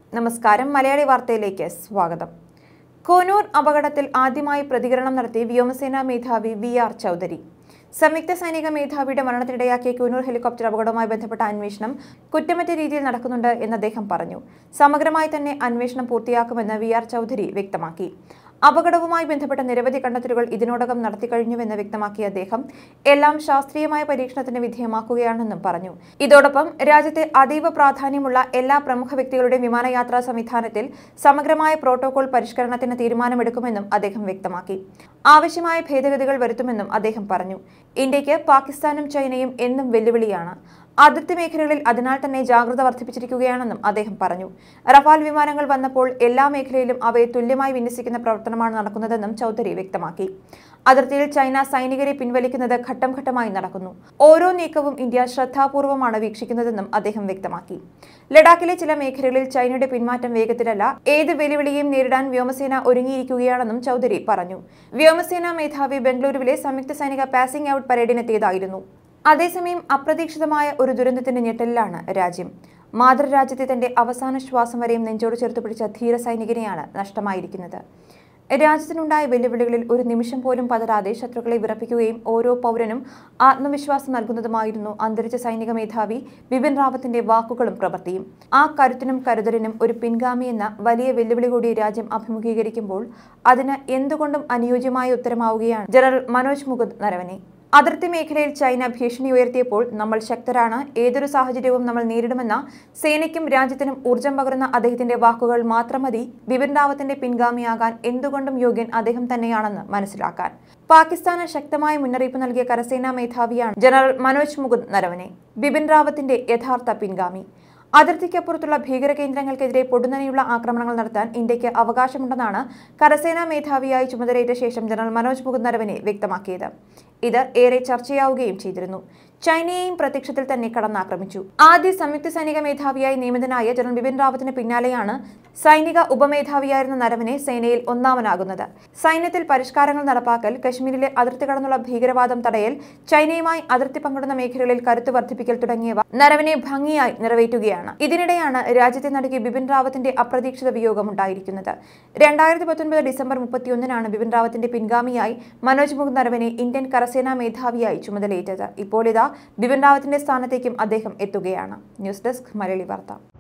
നമസ്കാരം മലയാളി വാർത്തയിലേക്ക് സ്വാഗതം കോനൂർ അപകടത്തിൽ ആദ്യമായി പ്രതികരണം നടത്തി വ്യോമസേനാ മേധാവി വി ആർ ചൗധരി സംയുക്ത സൈനിക മേധാവിയുടെ മരണത്തിനിടയാക്കിയ കൂനൂർ ഹെലികോപ്റ്റർ അപകടവുമായി ബന്ധപ്പെട്ട അന്വേഷണം കുറ്റമറ്റ രീതിയിൽ നടക്കുന്നുണ്ട് എന്ന് അദ്ദേഹം പറഞ്ഞു സമഗ്രമായി തന്നെ അന്വേഷണം പൂർത്തിയാക്കുമെന്ന് വി ആർ ചൗധരി വ്യക്തമാക്കി അപകടവുമായി ബന്ധപ്പെട്ട നിരവധി കണ്ടെത്തലുകൾ ഇതിനോടകം നടത്തിക്കഴിഞ്ഞുവെന്ന് വ്യക്തമാക്കിയ അദ്ദേഹം എല്ലാം ശാസ്ത്രീയമായ പരീക്ഷണത്തിന് വിധേയമാക്കുകയാണെന്നും പറഞ്ഞു ഇതോടൊപ്പം രാജ്യത്തെ അതീവ പ്രാധാന്യമുള്ള എല്ലാ പ്രമുഖ വ്യക്തികളുടെയും വിമാനയാത്രാ സംവിധാനത്തിൽ സമഗ്രമായ പ്രോട്ടോകോൾ പരിഷ്കരണത്തിന് തീരുമാനമെടുക്കുമെന്നും അദ്ദേഹം വ്യക്തമാക്കി ആവശ്യമായ ഭേദഗതികൾ വരുത്തുമെന്നും അദ്ദേഹം പറഞ്ഞു ഇന്ത്യക്ക് പാകിസ്ഥാനും ചൈനയും എന്നും വെല്ലുവിളിയാണ് അതിർത്തി മേഖലകളിൽ അതിനാൽ തന്നെ ജാഗ്രത വർദ്ധിപ്പിച്ചിരിക്കുകയാണെന്നും അദ്ദേഹം പറഞ്ഞു റഫാൽ വിമാനങ്ങൾ വന്നപ്പോൾ എല്ലാ മേഖലയിലും അവയെ തുല്യമായി വിന്യസിക്കുന്ന പ്രവർത്തനമാണ് നടക്കുന്നതെന്നും ചൗധരി വ്യക്തമാക്കി അതിർത്തിയിൽ ചൈന സൈനികരെ പിൻവലിക്കുന്നത് ഘട്ടം ഘട്ടമായി നടക്കുന്നു ഓരോ നീക്കവും ഇന്ത്യ ശ്രദ്ധാപൂർവമാണ് വീക്ഷിക്കുന്നതെന്നും അദ്ദേഹം വ്യക്തമാക്കി ലഡാക്കിലെ ചില മേഖലകളിൽ ചൈനയുടെ പിന്മാറ്റം വേഗത്തിലല്ല ഏത് വെല്ലുവിളിയെയും നേരിടാൻ വ്യോമസേന ഒരുങ്ങിയിരിക്കുകയാണെന്നും ചൗധരി പറഞ്ഞു വ്യോമസേനാ മേധാവി ബംഗളൂരുവിലെ സംയുക്ത സൈനിക പാസിംഗ് ഔട്ട് പരേഡിനെത്തിയതായിരുന്നു അതേസമയം അപ്രതീക്ഷിതമായ ഒരു ദുരന്തത്തിന്റെ ഞെട്ടലിലാണ് രാജ്യം മാതൃരാജ്യത്തെ തന്റെ അവസാന ശ്വാസം വരെയും നെഞ്ചോട് ചേർത്ത് പിടിച്ച ധീര സൈനികനെയാണ് നഷ്ടമായിരിക്കുന്നത് രാജ്യത്തിനുണ്ടായ വെല്ലുവിളികളിൽ ഒരു നിമിഷം പോലും പതരാതെ ശത്രുക്കളെ വിറപ്പിക്കുകയും ഓരോ പൗരനും ആത്മവിശ്വാസം നൽകുന്നതുമായിരുന്നു അന്തരിച്ച സൈനിക മേധാവി ബിപിൻ റാവത്തിന്റെ വാക്കുകളും പ്രവൃത്തിയും ആ കരുത്തിനും കരുതലിനും ഒരു പിൻഗാമി എന്ന വലിയ വെല്ലുവിളി കൂടി രാജ്യം അഭിമുഖീകരിക്കുമ്പോൾ അതിന് എന്തുകൊണ്ടും അനുയോജ്യമായ ഉത്തരമാവുകയാണ് ജനറൽ മനോജ് മുകുന്ദ് നരവനെ അതിർത്തി മേഖലയിൽ ചൈന ഭീഷണി ഉയർത്തിയപ്പോൾ നമ്മൾ ശക്തരാണ് ഏതൊരു സാഹചര്യവും നമ്മൾ നേരിടുമെന്ന സേനയ്ക്കും രാജ്യത്തിനും ഊർജം പകരുന്ന അദ്ദേഹത്തിന്റെ വാക്കുകൾ മാത്രം മതി ബിപിൻ റാവത്തിന്റെ പിൻഗാമിയാകാൻ എന്തുകൊണ്ടും യോഗ്യൻ അദ്ദേഹം തന്നെയാണെന്ന് മനസ്സിലാക്കാൻ പാകിസ്ഥാന് ശക്തമായ മുന്നറിയിപ്പ് നൽകിയ കരസേനാ മേധാവിയാണ് ജനറൽ മനോജ് മുകുന്ദ് നരവനെ ബിപിൻ റാവത്തിന്റെ യഥാർത്ഥ പിൻഗാമി അതിർത്തിക്കപ്പുറത്തുള്ള ഭീകര കേന്ദ്രങ്ങൾക്കെതിരെ പൊടുന്നനെയുള്ള ആക്രമണങ്ങൾ നടത്താൻ ഇന്ത്യക്ക് അവകാശമുണ്ടെന്നാണ് കരസേനാ മേധാവിയായി ചുമതലയേറ്റ ശേഷം ജനറൽ മനോജ് മുകുന്ദ് നരവനെ വ്യക്തമാക്കിയത് ഇത് ഏറെ ചർച്ചയാവുകയും ചെയ്തിരുന്നു ചൈനയെയും പ്രത്യക്ഷത്തിൽ തന്നെ കടന്നാക്രമിച്ചു ആദ്യ സംയുക്ത സൈനിക മേധാവിയായി നിയമിതനായ ജനറൽ ബിപിൻ റാവത്തിന് പിന്നാലെയാണ് സൈനിക ഉപമേധാവിയായിരുന്ന നരവനെ സേനയിൽ ഒന്നാമനാകുന്നത് സൈന്യത്തിൽ പരിഷ്കാരങ്ങൾ നടപ്പാക്കൽ കശ്മീരിലെ അതിർത്തി കടന്നുള്ള ഭീകരവാദം തടയൽ ചൈനയുമായി അതിർത്തി പങ്കിടുന്ന മേഖലകളിൽ കരുത്ത് വർദ്ധിപ്പിക്കൽ തുടങ്ങിയവ നരവനെ ഭംഗിയായി നിറവേറ്റുകയാണ് ഇതിനിടെയാണ് രാജ്യത്തെ നടുക്കി ബിപിൻ റാവത്തിന്റെ അപ്രതീക്ഷിത വിയോഗമുണ്ടായിരിക്കുന്നത് രണ്ടായിരത്തി പത്തൊൻപത് ഡിസംബർ മുപ്പത്തിയൊന്നിനാണ് ബിപിൻ റാവത്തിന്റെ പിൻഗാമിയായി മനോജ് മുകുന്ദ് നരവനെ ഇന്ത്യൻ കരസേനാ മേധാവിയായി ചുമതലയേറ്റത് ഇപ്പോൾ ഇതാ ബിപിൻ റാവത്തിന്റെ സ്ഥാനത്തേക്കും അദ്ദേഹം എത്തുകയാണ് ന്യൂസ് ഡെസ്ക് മലയാളി വാർത്ത